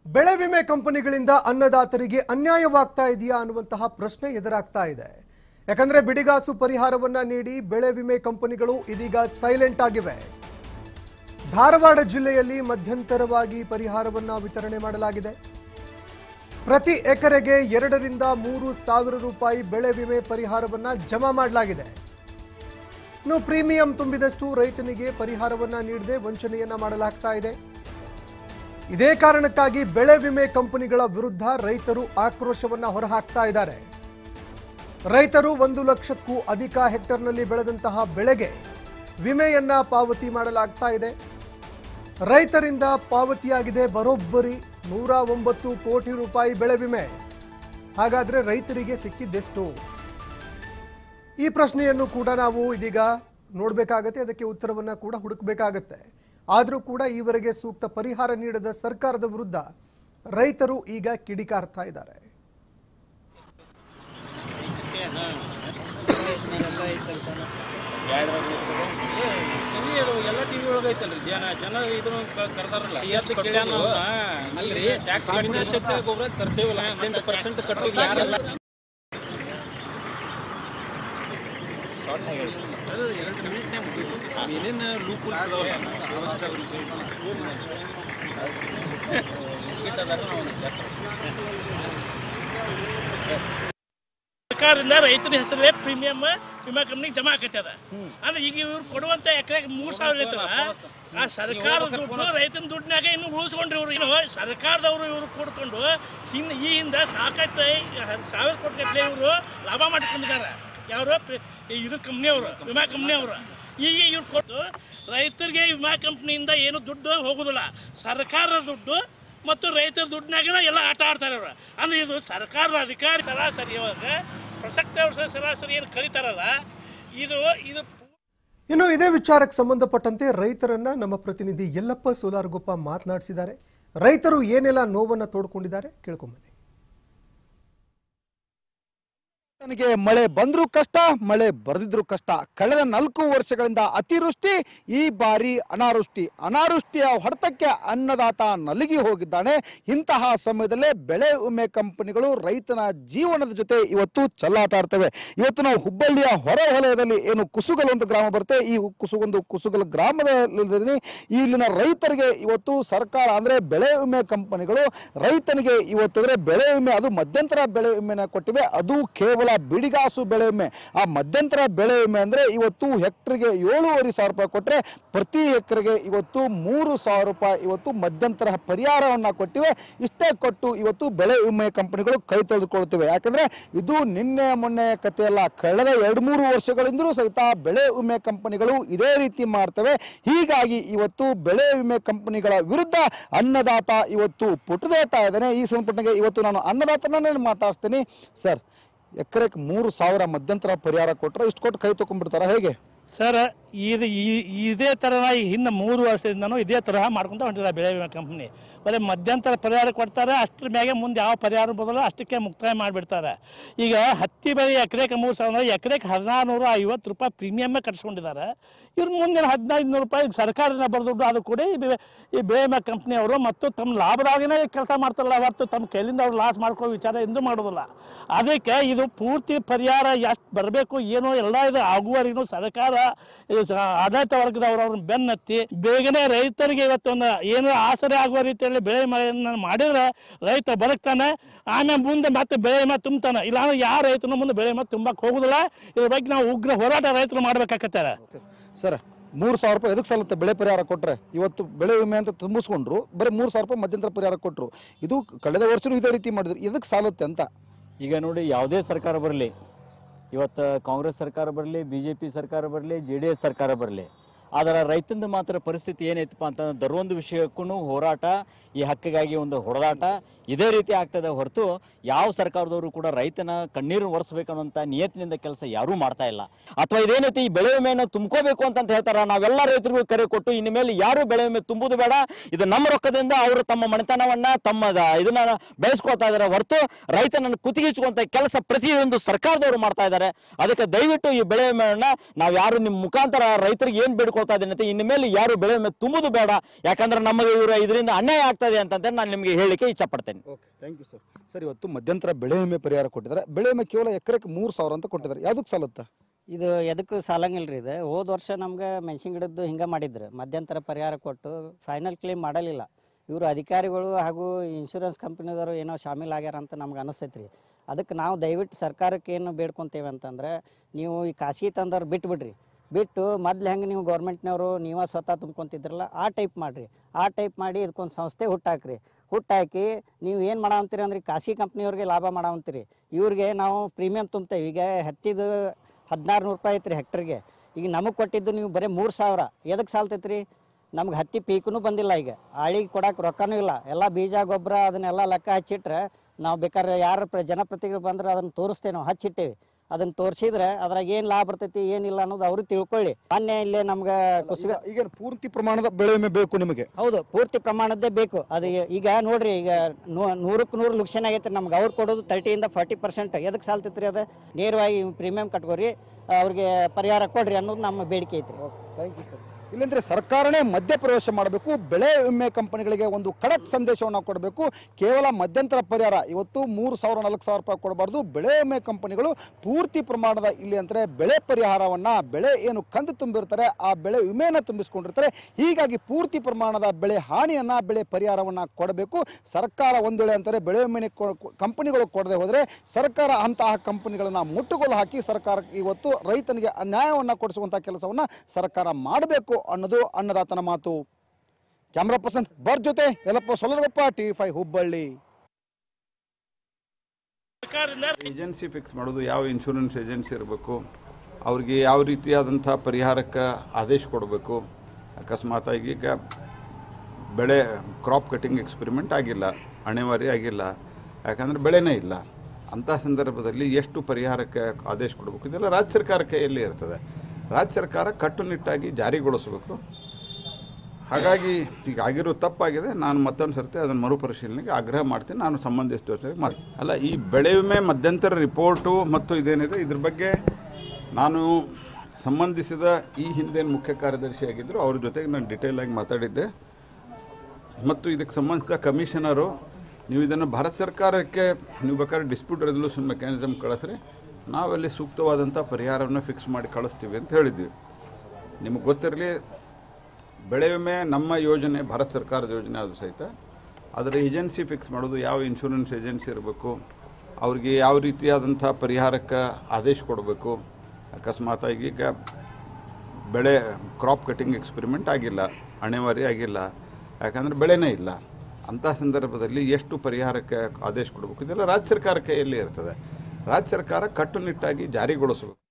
ಬೆಳೆ ವಿಮೆ ಕಂಪನಿಗಳಿಂದ ಅನ್ನದಾತರಿಗೆ ಅನ್ಯಾಯವಾಗ್ತಾ ಇದೆಯಾ ಅನ್ನುವಂತಹ ಪ್ರಶ್ನೆ ಎದುರಾಗ್ತಾ ಇದೆ ಯಾಕಂದ್ರೆ ಬಿಡಿಗಾಸು ಪರಿಹಾರವನ್ನ ನೀಡಿ ಬೆಳೆ ವಿಮೆ ಕಂಪನಿಗಳು ಇದೀಗ ಸೈಲೆಂಟ್ ಆಗಿವೆ ಧಾರವಾಡ ಜಿಲ್ಲೆಯಲ್ಲಿ ಮಧ್ಯಂತರವಾಗಿ ಪರಿಹಾರವನ್ನ ವಿತರಣೆ ಮಾಡಲಾಗಿದೆ ಪ್ರತಿ ಎಕರೆಗೆ ಎರಡರಿಂದ ಮೂರು ಸಾವಿರ ರೂಪಾಯಿ ಬೆಳೆ ವಿಮೆ ಪರಿಹಾರವನ್ನ ಜಮಾ ಮಾಡಲಾಗಿದೆ ಇನ್ನು ಪ್ರೀಮಿಯಂ ತುಂಬಿದಷ್ಟು ರೈತನಿಗೆ ಪರಿಹಾರವನ್ನ ನೀಡದೆ ವಂಚನೆಯನ್ನ ಮಾಡಲಾಗ್ತಾ ಇದೆ ಇದೇ ಕಾರಣಕ್ಕಾಗಿ ಬೆಳೆ ವಿಮೆ ಕಂಪನಿಗಳ ವಿರುದ್ಧ ರೈತರು ಆಕ್ರೋಶವನ್ನ ಹೊರಹಾಕ್ತಾ ಇದ್ದಾರೆ ರೈತರು ಒಂದು ಲಕ್ಷಕ್ಕೂ ಅಧಿಕ ಹೆಕ್ಟರ್ನಲ್ಲಿ ಬೆಳೆದಂತಹ ಬೆಳೆಗೆ ವಿಮೆಯನ್ನ ಪಾವತಿ ಮಾಡಲಾಗ್ತಾ ಇದೆ ರೈತರಿಂದ ಪಾವತಿಯಾಗಿದೆ ಬರೋಬ್ಬರಿ ನೂರ ಒಂಬತ್ತು ಕೋಟಿ ರೂಪಾಯಿ ಬೆಳೆ ವಿಮೆ ಹಾಗಾದ್ರೆ ರೈತರಿಗೆ ಸಿಕ್ಕಿದ್ದೆಷ್ಟು ಈ ಪ್ರಶ್ನೆಯನ್ನು ಕೂಡ ನಾವು ಇದೀಗ ನೋಡಬೇಕಾಗತ್ತೆ ಅದಕ್ಕೆ ಉತ್ತರವನ್ನ ಕೂಡ ಹುಡುಕಬೇಕಾಗತ್ತೆ ಆದರೂ ಕೂಡ ಈವರೆಗೆ ಸೂಕ್ತ ಪರಿಹಾರ ನೀಡದ ಸರ್ಕಾರದ ವಿರುದ್ಧ ರೈತರು ಈಗ ಕಿಡಿಕಾರ್ತಾ ಇದ್ದಾರೆ ಎಲ್ಲ ಟಿವಿ ಒಳಗೆ ಐತಲ್ರಿ ಜನ ಜನ ಇದನ್ನ ಕರ್ದಾರಲ್ಲ ಎದ್ದು ಕೇಳ್ಯಾನ ಅಲ್ರಿ ಟ್ಯಾಕ್ಸ್ ಶಕ್ತಿ ಗೊಬ್ಬರ ತರ್ತೇವಲ್ಲ ಹದಿನೆಂಟು ಪರ್ಸೆಂಟ್ ಕಟ್ಟೋದು ಯಾರಲ್ಲ ಅದು ಎರಡು ನಿಮಿಷನ್ಯಾಗ ಮುಗೀತು. ಏನೇನು ಲೂಪ್ ಅದಾವಲ್ಲ ವ್ಯವಸ್ಥೆ ಅವ್ರ ಸರ್ಕಾರದಿಂದ ರೈತರ ಹೆಸರೇ ಪ್ರೀಮಿಯಂ ವಿಮಾ ಕಂಪ್ನಿಗೆ ಜಮಾ ಆಕೈತದ ಅಂದ್ರೆ ಈಗ ಇವ್ರು ಕೊಡುವಂತ ಎಕರೆಗೆ ಮೂರ್ ಸಾವಿರ ಐತಲ್ಲ ಆ ಸರ್ಕಾರದ ದುಡ್ಡು ರೈತನ ದುಡ್ಡಿನಾಗ ಇನ್ನು ಉಳಿಸ್ಕೊಂಡ್ರಿ ಇವ್ರು ಇನ್ನು ಸರ್ಕಾರದವರು ಇವ್ರು ಕೊಡ್ಕೊಂಡು ಹಿಂದ ಈ ಹಿಂದ ಸಾಕೈತೆ ಸಾವಿರ ಕೋಟಿ ಇವರು ಲಾಭ ಮಾಡ್ಕೊಂಡಿದ್ದಾರೆ ಯಾರು ಇದು ಕಂಪ್ನಿಯವರು ವಿಮಾ ಕಂಪ್ನಿಯವರು ಈಗ ಇವ್ರು ಕೊಟ್ಟು ರೈತರಿಗೆ ವಿಮಾ ಕಂಪ್ನಿಯಿಂದ ಏನು ದುಡ್ಡು ಹೋಗುದಿಲ್ಲ ಸರ್ಕಾರದ ದುಡ್ಡು ಮತ್ತು ರೈತರ ದುಡ್ಡಿನಾಗ ಎಲ್ಲ ಆಟ ಆಡ್ತಾರೆ ಅವರು ಅಂದ್ರೆ ಇದು ಸರ್ಕಾರದ ಅಧಿಕಾರಿ ಸರಾಸರಿ ಇವಾಗ ಪ್ರಸಕ್ತ ವರ್ಷ ಸರಾಸರಿ ಏನು ಕಲಿತಾರಲ್ಲ ಇದು ಇದು ಇನ್ನು ಇದೇ ವಿಚಾರಕ್ಕೆ ಸಂಬಂಧಪಟ್ಟಂತೆ ರೈತರನ್ನ ನಮ್ಮ ಪ್ರತಿನಿಧಿ ಯಲ್ಲಪ್ಪ ಸೋಲಾರ್ಗೊಪ್ಪ ಮಾತನಾಡಿಸಿದ್ದಾರೆ ರೈತರು ಏನೆಲ್ಲ ನೋವನ್ನ ತೋಡ್ಕೊಂಡಿದ್ದಾರೆ ಕೇಳ್ಕೊಂಬನ್ನಿ ನನಗೆ ಮಳೆ ಬಂದ್ರೂ ಕಷ್ಟ ಮಳೆ ಬರೆದಿದ್ರು ಕಷ್ಟ ಕಳೆದ ನಾಲ್ಕು ವರ್ಷಗಳಿಂದ ಅತಿವೃಷ್ಟಿ ಈ ಬಾರಿ ಅನಾವೃಷ್ಟಿ ಅನಾವೃಷ್ಟಿಯ ಹೊಡೆತಕ್ಕೆ ಅನ್ನದಾತ ನಲುಗಿ ಹೋಗಿದ್ದಾನೆ ಇಂತಹ ಸಮಯದಲ್ಲೇ ಬೆಳೆ ವಿಮೆ ಕಂಪನಿಗಳು ರೈತನ ಜೀವನದ ಜೊತೆ ಇವತ್ತು ಚೆಲ್ಲಾಟ ಆಡ್ತವೆ ಇವತ್ತು ನಾವು ಹುಬ್ಬಳ್ಳಿಯ ಹೊರ ವಲಯದಲ್ಲಿ ಏನು ಕುಸುಗಲ್ ಒಂದು ಗ್ರಾಮ ಬರುತ್ತೆ ಈ ಕುಸುಗೊಂದು ಕುಸುಗಲ್ ಗ್ರಾಮದಲ್ಲಿ ಇಲ್ಲಿನ ರೈತರಿಗೆ ಇವತ್ತು ಸರ್ಕಾರ ಅಂದ್ರೆ ಬೆಳೆ ವಿಮೆ ಕಂಪನಿಗಳು ರೈತನಿಗೆ ಇವತ್ತು ಅಂದ್ರೆ ಬೆಳೆ ವಿಮೆ ಅದು ಮಧ್ಯಂತರ ಬೆಳೆ ವಿಮೆನ ಕೊಟ್ಟಿವೆ ಅದು ಕೇವಲ ಬಿಡಿಗಾಸು ಬೆಳೆ ವಿಮೆ ಆ ಮಧ್ಯಂತರ ಬೆಳೆ ವಿಮೆ ಅಂದ್ರೆ ಇವತ್ತು ಹೆಕ್ಟರ್ಗೆ ಏಳೂವರೆ ಸಾವಿರ ರೂಪಾಯಿ ಕೊಟ್ಟರೆ ಪ್ರತಿ ಎಕರೆಗೆ ಇವತ್ತು ಮೂರು ಸಾವಿರ ರೂಪಾಯಿ ಇವತ್ತು ಮಧ್ಯಂತರ ಪರಿಹಾರವನ್ನ ಕೊಟ್ಟಿವೆ ಇಷ್ಟೇ ಕೊಟ್ಟು ಇವತ್ತು ಬೆಳೆ ವಿಮೆ ಕಂಪನಿಗಳು ಕೈ ತೆಗೆದುಕೊಳ್ತಿವೆ ಯಾಕಂದ್ರೆ ಇದು ನಿನ್ನೆ ಮೊನ್ನೆ ಕಥೆಯಲ್ಲ ಕಳೆದ ಎರಡು ಮೂರು ವರ್ಷಗಳಿಂದಲೂ ಸಹಿತ ಬೆಳೆ ವಿಮೆ ಕಂಪನಿಗಳು ಇದೇ ರೀತಿ ಮಾಡ್ತವೆ ಹೀಗಾಗಿ ಇವತ್ತು ಬೆಳೆ ವಿಮೆ ಕಂಪನಿಗಳ ವಿರುದ್ಧ ಅನ್ನದಾತ ಇವತ್ತು ಪುಟದೇತಾ ಇದ್ದಾನೆ ಈ ಸಂಪುಟಗೆ ಇವತ್ತು ನಾನು ಅನ್ನದಾತನೇ ಮಾತಾಡ್ತೀನಿ ಸರ್ ಎಕರೆಗೆ ಮೂರು ಸಾವಿರ ಮಧ್ಯಂತರ ಪರಿಹಾರ ಕೊಟ್ಟರೆ ಇಷ್ಟು ಕೊಟ್ಟು ಕೈ ತಗೊಂಡ್ಬಿಡ್ತಾರ ಹೇಗೆ ಸರ್ ಇದು ಈ- ಇದೇ ಥರ ಈ ಹಿಂದೆ ಮೂರು ವರ್ಷದಿಂದನೂ ಇದೇ ತರಹ ಮಾಡ್ಕೊಂತ ಹೊಂಟಿದ್ದಾರೆ ಬೆಳೆ ವಿಮೆ ಕಂಪ್ನಿ ಬರೀ ಮಧ್ಯಂತರ ಪರಿಹಾರ ಕೊಡ್ತಾರೆ ಅಷ್ಟ್ರ ಮ್ಯಾಗೆ ಮುಂದೆ ಯಾವ ಪರಿಹಾರ ಬದಲು ಅಷ್ಟಕ್ಕೆ ಮುಕ್ತಾಯ ಮಾಡಿಬಿಡ್ತಾರೆ ಈಗ ಹತ್ತಿ ಬೆಳೆ ಎಕರೆಗೆ ಮೂರು ಸಾವಿರ ಎಕರೆಗೆ ಹದಿನಾರು ನೂರ ಐವತ್ತು ರೂಪಾಯಿ ಪ್ರೀಮಿಯಮ್ಮೇ ಕಟ್ಸ್ಕೊಂಡಿದ್ದಾರೆ ಇವ್ರ ಮುಂದಿನ ಹದಿನೈದು ನೂರು ರೂಪಾಯಿ ಸರ್ಕಾರದಿಂದ ಬರೆದುಬಿಟ್ಟು ಅದು ಕೂಡ ಈ ಬೆ- ಈ ಬೆಳೆ ವಿಮೆ ಕಂಪ್ನಿಯವರು ಮತ್ತು ತಮ್ಮ ಲಾಭದಾಗಿನೇ ಕೆಲಸ ಮಾಡ್ತಾರಲ್ಲ ಹೊರತು ತಮ್ಮ ಕೈಲಿಂದ ಅವ್ರು ಲಾಸ್ ಮಾಡ್ಕೊಳ್ಳೋ ವಿಚಾರ ಎಂದೂ ಮಾಡೋದಿಲ್ಲ ಅದಕ್ಕೆ ಇದು ಪೂರ್ತಿ ಪರಿಹಾರ ಎಷ್ಟು ಬರಬೇಕು ಏನೋ ಎಲ್ಲ ಇದು ಆಗುವವರೆಗೂ ಸರ್ಕಾರ ಇದು ಸ- ಆಡಳಿತ ವರ್ಗದವರು ಅವ್ರನ್ನ ಬೆನ್ನತ್ತಿ ಬೇಗನೆ ರೈತರಿಗೆ ಇವತ್ತೊಂದು ಏನು ಆಸರೆ ಆಗುವ ರೀತಿಯಲ್ಲಿ ಬೆಳೆ ವಿಮೆಯನ್ನ ಮಾಡಿದ್ರೆ ರೈತ ಬದುಕ್ತಾನೆ ಆಮೇಲೆ ಮುಂದೆ ಮತ್ತೆ ಬೆಳೆ ವಿಮೆ ತುಂಬ್ತಾನೆ ಇಲ್ಲಾಂದ್ರೆ ಯಾವ ರೈತನು ಮುಂದೆ ಬೆಳೆ ವಿಮೆ ತುಂಬಕ್ಕೆ ಹೋಗುದಿಲ್ಲ ಇದ್ರ ಬಗ್ಗೆ ನಾವು ಉಗ್ರ ಹೋರಾಟ ರೈತರು ಮಾಡ್ಬೇಕಾಕತ್ತಾರೆ ಸರ್ ಮೂರು ಸಾವಿರ ರೂಪಾಯಿ ಎದಕ್ಕೆ ಸಲ್ಲುತ್ತೆ ಬೆಳೆ ಪರಿಹಾರ ಕೊಟ್ಟರೆ ಇವತ್ತು ಬೆಳೆ ವಿಮೆ ಅಂತ ತುಂಬಿಸ್ಕೊಂಡ್ರು ಬರೀ ಮೂರು ಸಾವಿರ ರೂಪಾಯಿ ಮಧ್ಯಂತರ ಪರಿಹಾರ ಕೊಟ್ಟರು ಇದು ಕಳೆದ ವರ್ಷನೂ ಇದೇ ರೀತಿ ಮಾಡಿದ್ರು ಎದಕ್ಕೆ ಸಾಲುತ್ತೆ ಅಂತ ಈಗ ನೋಡಿ ಯಾವುದೇ ಸರ್ಕಾರ ಬರಲಿ ಇವತ್ತು ಕಾಂಗ್ರೆಸ್ ಸರ್ಕಾರ ಬರಲಿ ಬಿ ಜೆ ಪಿ ಸರ್ಕಾರ ಬರಲಿ ಜೆ ಡಿ ಎಸ್ ಸರ್ಕಾರ ಬರಲಿ ಆದರೆ ರೈತಂದು ಮಾತ್ರ ಪರಿಸ್ಥಿತಿ ಏನೈತಪ್ಪ ಅಂತಂದ್ರೆ ದರೊಂದು ವಿಷಯಕ್ಕೂ ಹೋರಾಟ ಈ ಹಕ್ಕಿಗಾಗಿ ಒಂದು ಹೊಡೆದಾಟ ಇದೇ ರೀತಿ ಆಗ್ತದೆ ಹೊರತು ಯಾವ ಸರ್ಕಾರದವರು ಕೂಡ ರೈತನ ಕಣ್ಣೀರು ಒರೆಸ್ಬೇಕನ್ನುವಂಥ ನಿಯತ್ತಿನಿಂದ ಕೆಲಸ ಯಾರೂ ಮಾಡ್ತಾ ಇಲ್ಲ ಅಥವಾ ಇದೇನೈತಿ ಈ ಬೆಳೆ ವಿಮೆಯನ್ನು ತುಂಬ್ಕೋಬೇಕು ಅಂತ ಹೇಳ್ತಾರ ನಾವೆಲ್ಲ ರೈತರಿಗೂ ಕರೆ ಕೊಟ್ಟು ಇನ್ನು ಮೇಲೆ ಯಾರು ಬೆಳೆ ವಿಮೆ ತುಂಬುದು ಬೇಡ ಇದು ನಮ್ಮ ರೊಕ್ಕದಿಂದ ಅವರು ತಮ್ಮ ಮನೆತನವನ್ನ ತಮ್ಮ ದ- ಇದನ್ನ ಬೆಳೆಸ್ಕೊಳ್ತಾ ಇದಾರೆ ಹೊರತು ರೈತನನ್ನು ಕುತ್ತಿಗಿಚ್ಚುವಂತ ಕೆಲಸ ಪ್ರತಿಯೊಂದು ಸರ್ಕಾರದವರು ಮಾಡ್ತಾ ಇದ್ದಾರೆ ಅದಕ್ಕೆ ದಯವಿಟ್ಟು ಈ ಬೆಳೆ ವಿಮೆಯನ್ನ ನಾವು ಯಾರು ನಿಮ್ಮ ಮುಖಾಂತರ ರೈತರಿಗೆ ಏನ್ ಬೇಡ್ಕೊಳ್ತಾ ಕೇಳ್ಕೊತಾ ಇದ್ದೀನಿ ಅಂತ ಇನ್ನು ಮೇಲೆ ಯಾರು ಬೆಳೆ ವಿಮೆ ತುಂಬುದು ಬೇಡ ಯಾಕಂದ್ರೆ ನಮಗೆ ಇವರು ಇದರಿಂದ ಅನ್ಯಾಯ ಆಗ್ತದೆ ಅಂತಂದ್ರೆ ನಾನು ನಿಮಗೆ ಹೇಳಿಕೆ ಇಷ್ಟಪಡ್ತೇನೆ okay thank you sir sir ಇವತ್ತು ಮಧ್ಯಂತರ ಬೆಳೆ ವಿಮೆ ಪರಿಹಾರ ಕೊಟ್ಟಿದ್ದಾರೆ ಬೆಳೆ ವಿಮೆ ಕೇವಲ ಎಕರೆಗೆ ಮೂರು ಸಾವಿರ ಅಂತ ಕೊಟ್ಟಿದ್ದಾರೆ ಯಾವುದಕ್ಕೆ ಸಾಲುತ್ತಾ ಇದು ಎದಕ್ಕೂ ಸಾಲಂಗಿಲ್ರಿ ಇದು ಹೋದ ವರ್ಷ ನಮ್ಗೆ ಮೆಣಸಿನ ಗಿಡದ್ದು ಹಿಂಗೆ ಮಾಡಿದ್ರು ಮಧ್ಯಂತರ ಪರಿಹಾರ ಕೊಟ್ಟು ಫೈನಲ್ ಕ್ಲೇಮ್ ಮಾಡಲಿಲ್ಲ ಇವರು ಅಧಿಕಾರಿಗಳು ಹಾಗೂ ಇನ್ಶೂರೆನ್ಸ್ ಕಂಪ್ನಿದವರು ಏನೋ ಶಾಮೀಲ್ ಆಗ್ಯಾರ ಅಂತ ನಮ್ಗೆ ಅನಿಸ್ತೈತೆ ರೀ ಅದಕ್ಕೆ ನಾವು ದಯವಿಟ್ಟು ಸರ್ಕಾರಕ್ಕೆ ಏನು ಬೇಡ್ಕೊತೇವೆ ಅಂತಂದ್ರೆ ನೀವು ಈ ಖಾಸಗಿ ತಂದವ್ರು ಬಿಟ್ಬಿಡ್ರಿ ಬಿಟ್ಟು ಮೊದ್ಲು ಹೆಂಗೆ ನೀವು ಗೌರ್ಮೆಂಟ್ನವರು ನೀವೇ ಸ್ವತಃ ತುಂಬ್ಕೊಂತಿದ್ರಲ್ಲ ಆ ಟೈಪ್ ಮಾಡಿರಿ ಆ ಟೈಪ್ ಮಾಡಿ ಇದಕ್ಕೊಂದು ಸಂಸ್ಥೆ ಹುಟ್ಟಾಕ್ರಿ ಹುಟ್ಟಾಕಿ ನೀವು ಏನು ಮಾಡವಂತೀರಿ ಅಂದ್ರೆ ಈ ಖಾಸಗಿ ಕಂಪ್ನಿಯವ್ರಿಗೆ ಲಾಭ ಮಾಡವಂತೀರಿ ಇವ್ರಿಗೆ ನಾವು ಪ್ರೀಮಿಯಂ ತುಂಬ್ತೇವೆ ಈಗ ಹತ್ತಿದು ಹದಿನಾರು ನೂರು ರೂಪಾಯಿ ಐತ್ರಿ ಹೆಕ್ಟರ್ಗೆ ಈಗ ನಮಗೆ ಕೊಟ್ಟಿದ್ದು ನೀವು ಬರೀ ಮೂರು ಸಾವಿರ ಎದಕ್ಕೆ ಸಾಲ್ತೈತ್ರಿ ನಮ್ಗೆ ಹತ್ತಿ ಪೀಕೂ ಬಂದಿಲ್ಲ ಈಗ ಆಳಿಗೆ ಕೊಡಕ್ಕೆ ರೊಕ್ಕನೂ ಇಲ್ಲ ಎಲ್ಲ ಬೀಜ ಗೊಬ್ಬರ ಅದನ್ನೆಲ್ಲ ಲೆಕ್ಕ ಹಚ್ಚಿಟ್ರೆ ನಾವು ಬೇಕಾದ್ರೆ ಯಾರು ಪ್ರ ಜನಪ್ರತಿನಿಧಿಗಳು ಬಂದ್ರೆ ಅದನ್ನು ತೋರಿಸ್ತೇವೆ ನಾವು ಹಚ್ಚಿಟ್ಟೇವಿ ಅದನ್ನು ತೋರಿಸಿದ್ರೆ ಅದ್ರಾಗ ಏನು ಲಾಭ ಬರ್ತೈತಿ ಏನಿಲ್ಲ ಅನ್ನೋದು ಅವರು ತಿಳ್ಕೊಳ್ಳಿ ಮೊನ್ನೆ ಇಲ್ಲೇ ನಮ್ಗೆ ಕುಸಿಗ ಈಗ ಪೂರ್ತಿ ಪ್ರಮಾಣದ ಬೆಳೆ ವಿಮೆ ಬೇಕು ನಿಮಗೆ ಹೌದು ಪೂರ್ತಿ ಪ್ರಮಾಣದ್ದೇ ಬೇಕು ಅದು ಈಗ ನೋಡ್ರಿ ಈಗ ನೂ- ನೂರಕ್ಕೆ ನೂರು ಲುಕ್ಷನ್ ಆಗೈತೆ ನಮ್ಗೆ ಅವ್ರು ಕೊಡೋದು ತರ್ಟಿಯಿಂದ ಫಾರ್ಟಿ ಪರ್ಸೆಂಟ್ ಎದಕ್ಕೆ ಸಾಲ್ತೈತ್ರಿ ಅದು ನೇರವಾಗಿ ಪ್ರೀಮಿಯಂ ಕಟ್ಕೋರಿ ಅವ್ರಿಗೆ ಪರಿಹಾರ ಕೊಡ್ರಿ ಅನ್ನೋದು ನಮ್ಮ ಬೇಡಿಕೆ ಐತ್ರಿ ಥ್ಯಾಂಕ್ ಯು ಸರ್ ಇಲ್ಲಂದ್ರೆ ಸರ್ಕಾರನೇ ಮಧ್ಯಪ್ರವೇಶ ಮಾಡಬೇಕು ಬೆಳೆ ವಿಮೆ ಕಂಪನಿಗಳಿಗೆ ಒಂದು ಖಡಕ್ ಸಂದೇಶವನ್ನು ಕೊಡಬೇಕು ಕೇವಲ ಮಧ್ಯಂತರ ಪರಿಹಾರ ಇವತ್ತು ಮೂರು ಸಾವಿರ ನಾಲ್ಕು ಸಾವಿರ ರೂಪಾಯಿ ಕೊಡಬಾರ್ದು ಬೆಳೆ ವಿಮೆ ಕಂಪನಿಗಳು ಪೂರ್ತಿ ಪ್ರಮಾಣದ ಇಲ್ಲಿ ಅಂತಾರೆ ಬೆಳೆ ಪರಿಹಾರವನ್ನ ಬೆಳೆ ಏನು ಕಂದು ತುಂಬಿರ್ತಾರೆ ಆ ಬೆಳೆ ವಿಮೆಯನ್ನು ತುಂಬಿಸ್ಕೊಂಡಿರ್ತಾರೆ ಹೀಗಾಗಿ ಪೂರ್ತಿ ಪ್ರಮಾಣದ ಬೆಳೆ ಹಾನಿಯನ್ನ ಬೆಳೆ ಪರಿಹಾರವನ್ನ ಕೊಡಬೇಕು ಸರ್ಕಾರ ಒಂದು ವೇಳೆ ಅಂತಾರೆ ಬೆಳೆ ವಿಮೆ ಕಂಪನಿಗಳು ಕೊಡದೆ ಹೋದರೆ ಸರ್ಕಾರ ಅಂತಹ ಕಂಪನಿಗಳನ್ನ ಮುಟ್ಟುಗೋಲು ಹಾಕಿ ಸರ್ಕಾರ ಇವತ್ತು ರೈತನಿಗೆ ನ್ಯಾಯವನ್ನು ಕೊಡಿಸುವಂತಹ ಕೆಲಸವನ್ನ ಸರ್ಕಾರ ಮಾಡಬೇಕು ಅನ್ನೋದು ಅನ್ನದಾತನ ಮಾತು ಕ್ಯಾಮ್ರಾ ಪರ್ಸನ್ ಬರ್ ಜೊತೆ ಯಲ್ಲಪ್ಪ ಸೊಲರಗೊಪ್ಪ ಟಿ ಫೈ ಹುಬ್ಬಳ್ಳಿ ಏಜೆನ್ಸಿ ಫಿಕ್ಸ್ ಮಾಡೋದು ಯಾವ ಇನ್ಶೂರೆನ್ಸ್ ಏಜೆನ್ಸಿ ಇರಬೇಕು ಅವ್ರಿಗೆ ಯಾವ ರೀತಿಯಾದಂಥ ಪರಿಹಾರಕ್ಕೆ ಆದೇಶ ಕೊಡಬೇಕು ಅಕಸ್ಮಾತಾಗಿ ಈಗ ಬೆಳೆ ಕ್ರಾಪ್ ಕಟಿಂಗ್ ಎಕ್ಸ್ಪೆರಿಮೆಂಟ್ ಆಗಿಲ್ಲ ಅಣೆವಾರಿ ಆಗಿಲ್ಲ ಯಾಕಂದರೆ ಬೆಳೆನೇ ಇಲ್ಲ ಅಂಥ ಸಂದರ್ಭದಲ್ಲಿ ಎಷ್ಟು ಪರಿಹಾರಕ್ಕೆ ಆದೇಶ ಕೊಡಬೇಕು ಇದೆಲ್ಲ ರಾಜ್ಯ ಸರ್ಕಾರಕ್ಕೆ ಎಲ್ಲಿ ಇರ್ತದೆ ರಾಜ್ಯ ಸರ್ಕಾರ ಕಟ್ಟುನಿಟ್ಟಾಗಿ ಜಾರಿಗೊಳಿಸಬೇಕು ಹಾಗಾಗಿ ಈಗ ಆಗಿರೋ ತಪ್ಪಾಗಿದೆ ನಾನು ಮತ್ತೊಂದು ಸರ್ತಿ ಅದನ್ನು ಮರುಪರಿಶೀಲನೆಗೆ ಆಗ್ರಹ ಮಾಡ್ತೀನಿ ನಾನು ಸಂಬಂಧಿಸಿದವರಿಗೆ ಮಾಡಿ ಅಲ್ಲ ಈ ಬೆಳೆ ವಿಮೆ ಮಧ್ಯಂತರ ರಿಪೋರ್ಟು ಮತ್ತು ಇದೇನಿದೆ ಇದ್ರ ಬಗ್ಗೆ ನಾನು ಸಂಬಂಧಿಸಿದ ಈ ಹಿಂದೇನು ಮುಖ್ಯ ಕಾರ್ಯದರ್ಶಿ ಆಗಿದ್ದರು ಅವ್ರ ಜೊತೆಗೆ ನಾನು ಡಿಟೇಲ್ ಆಗಿ ಮಾತಾಡಿದ್ದೆ ಮತ್ತು ಇದಕ್ಕೆ ಸಂಬಂಧಿಸಿದ ಕಮಿಷನರು ನೀವು ಇದನ್ನು ಭಾರತ ಸರ್ಕಾರಕ್ಕೆ ನೀವು ಬೇಕಾದ್ರೆ ಡಿಸ್ಪ್ಯೂಟ್ ರೆಸಲ್ಯೂಷನ್ ಮೆಕ್ಯಾನಿಸಮ್ ಕಳಿಸ್ರಿ ನಾವಲ್ಲಿ ಸೂಕ್ತವಾದಂಥ ಪರಿಹಾರವನ್ನು ಫಿಕ್ಸ್ ಮಾಡಿ ಕಳಿಸ್ತೀವಿ ಅಂತ ಹೇಳಿದ್ವಿ ನಿಮಗೆ ಗೊತ್ತಿರಲಿ ಬೆಳೆ ವಿಮೆ ನಮ್ಮ ಯೋಜನೆ ಭಾರತ ಸರ್ಕಾರದ ಯೋಜನೆ ಅದು ಸಹಿತ ಅದರ ಏಜೆನ್ಸಿ ಫಿಕ್ಸ್ ಮಾಡೋದು ಯಾವ ಇನ್ಶೂರೆನ್ಸ್ ಏಜೆನ್ಸಿ ಇರಬೇಕು ಅವ್ರಿಗೆ ಯಾವ ರೀತಿಯಾದಂಥ ಪರಿಹಾರಕ್ಕೆ ಆದೇಶ ಕೊಡಬೇಕು ಅಕಸ್ಮಾತಾಗಿ ಈಗ ಬೆಳೆ ಕ್ರಾಪ್ ಕಟಿಂಗ್ ಎಕ್ಸ್ಪೆರಿಮೆಂಟ್ ಆಗಿಲ್ಲ ಅಣೆವಾರಿ ಆಗಿಲ್ಲ ಯಾಕಂದರೆ ಬೆಳೆನೇ ಇಲ್ಲ ಅಂಥ ಸಂದರ್ಭದಲ್ಲಿ ಎಷ್ಟು ಪರಿಹಾರಕ್ಕೆ ಆದೇಶ ಕೊಡಬೇಕು ಇದೆಲ್ಲ ರಾಜ್ಯ ಸರ್ಕಾರಕ್ಕೆ ಎಲ್ಲಿ ಇರ್ತದೆ ರಾಜ್ಯ ಸರ್ಕಾರ ಕಟ್ಟುನಿಟ್ಟಾಗಿ ಜಾರಿಗೊಳಿಸಬೇಕು